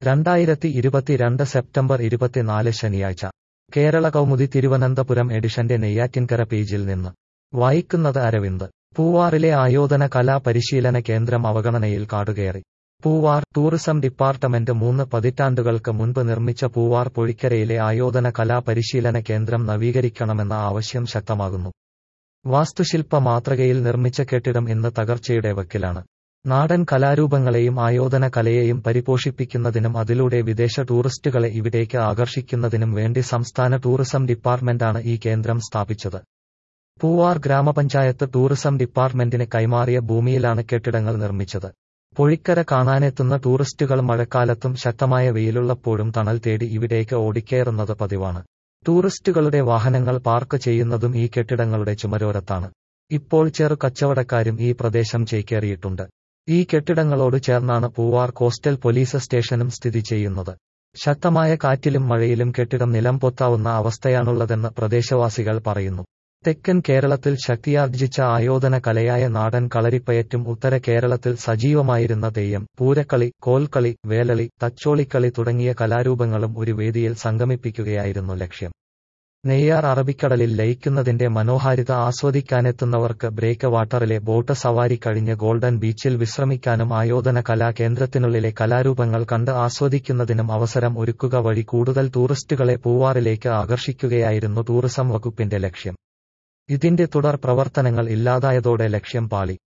രണ്ടായിരത്തി ഇരുപത്തിരണ്ട് സെപ്റ്റംബർ ഇരുപത്തിനാല് ശനിയാഴ്ച കേരള കൗമുദി തിരുവനന്തപുരം എഡിഷന്റെ നെയ്യാറ്റിൻകര പേജിൽ നിന്ന് വായിക്കുന്നത് അരവിന്ദ് പൂവാറിലെ ആയോധന കലാ പരിശീലന കേന്ദ്രം അവഗണനയിൽ കാടുകയറി പൂവാർ ടൂറിസം ഡിപ്പാർട്ട്മെന്റ് മൂന്ന് പതിറ്റാണ്ടുകൾക്ക് മുൻപ് നിർമ്മിച്ച പൂവാർ പൊഴിക്കരയിലെ ആയോധന കലാ പരിശീലന കേന്ദ്രം നവീകരിക്കണമെന്ന ആവശ്യം ശക്തമാകുന്നു വാസ്തുശില്പ മാതൃകയിൽ നിർമ്മിച്ച കെട്ടിടം ഇന്ന് തകർച്ചയുടെ വക്കിലാണ് നാടൻ കലാരൂപങ്ങളെയും ആയോധന കലയെയും പരിപോഷിപ്പിക്കുന്നതിനും അതിലൂടെ വിദേശ ടൂറിസ്റ്റുകളെ ഇവിടേക്ക് ആകർഷിക്കുന്നതിനും വേണ്ടി സംസ്ഥാന ടൂറിസം ഡിപ്പാർട്ട്മെന്റാണ് ഈ കേന്ദ്രം സ്ഥാപിച്ചത് പൂവാർ ഗ്രാമപഞ്ചായത്ത് ടൂറിസം ഡിപ്പാർട്ട്മെന്റിന് കൈമാറിയ ഭൂമിയിലാണ് കെട്ടിടങ്ങൾ നിർമ്മിച്ചത് പൊഴിക്കര കാണാനെത്തുന്ന ടൂറിസ്റ്റുകൾ മഴക്കാലത്തും ശക്തമായ വെയിലുള്ളപ്പോഴും തണൽ തേടി ഇവിടേക്ക് ഓടിക്കയറുന്നത് പതിവാണ് ടൂറിസ്റ്റുകളുടെ വാഹനങ്ങൾ പാർക്ക് ചെയ്യുന്നതും ഈ കെട്ടിടങ്ങളുടെ ചുമരോരത്താണ് ഇപ്പോൾ ചെറു കച്ചവടക്കാരും ഈ പ്രദേശം ചേക്കേറിയിട്ടുണ്ട് ഈ കെട്ടിടങ്ങളോട് ചേർന്നാണ് പൂവാർ കോസ്റ്റൽ പോലീസ് സ്റ്റേഷനും സ്ഥിതി ചെയ്യുന്നത് ശക്തമായ കാറ്റിലും മഴയിലും കെട്ടിടം നിലം പൊത്താവുന്ന അവസ്ഥയാണുള്ളതെന്ന് പ്രദേശവാസികൾ പറയുന്നു തെക്കൻ കേരളത്തിൽ ശക്തിയാർജിച്ച ആയോധന കലയായ നാടൻ കളരിപ്പയറ്റും ഉത്തര കേരളത്തിൽ സജീവമായിരുന്ന തെയ്യം പൂരക്കളി കോൽക്കളി വേലളി തച്ചോളിക്കളി തുടങ്ങിയ കലാരൂപങ്ങളും ഒരു വേദിയിൽ സംഗമിപ്പിക്കുകയായിരുന്നു ലക്ഷ്യം നെയ്യാർ അറബിക്കടലിൽ ലയിക്കുന്നതിന്റെ മനോഹാരിത ആസ്വദിക്കാനെത്തുന്നവർക്ക് ബ്രേക്ക് വാട്ടറിലെ ബോട്ട് സവാരി കഴിഞ്ഞ് ഗോൾഡൻ ബീച്ചിൽ വിശ്രമിക്കാനും ആയോധന കലാ കേന്ദ്രത്തിനുള്ളിലെ കലാരൂപങ്ങൾ കണ്ട് ആസ്വദിക്കുന്നതിനും അവസരം ഒരുക്കുക വഴി കൂടുതൽ ടൂറിസ്റ്റുകളെ പൂവാറിലേക്ക് ആകർഷിക്കുകയായിരുന്നു ടൂറിസം വകുപ്പിന്റെ ലക്ഷ്യം ഇതിന്റെ തുടർ പ്രവർത്തനങ്ങൾ ഇല്ലാതായതോടെ ലക്ഷ്യം പാളി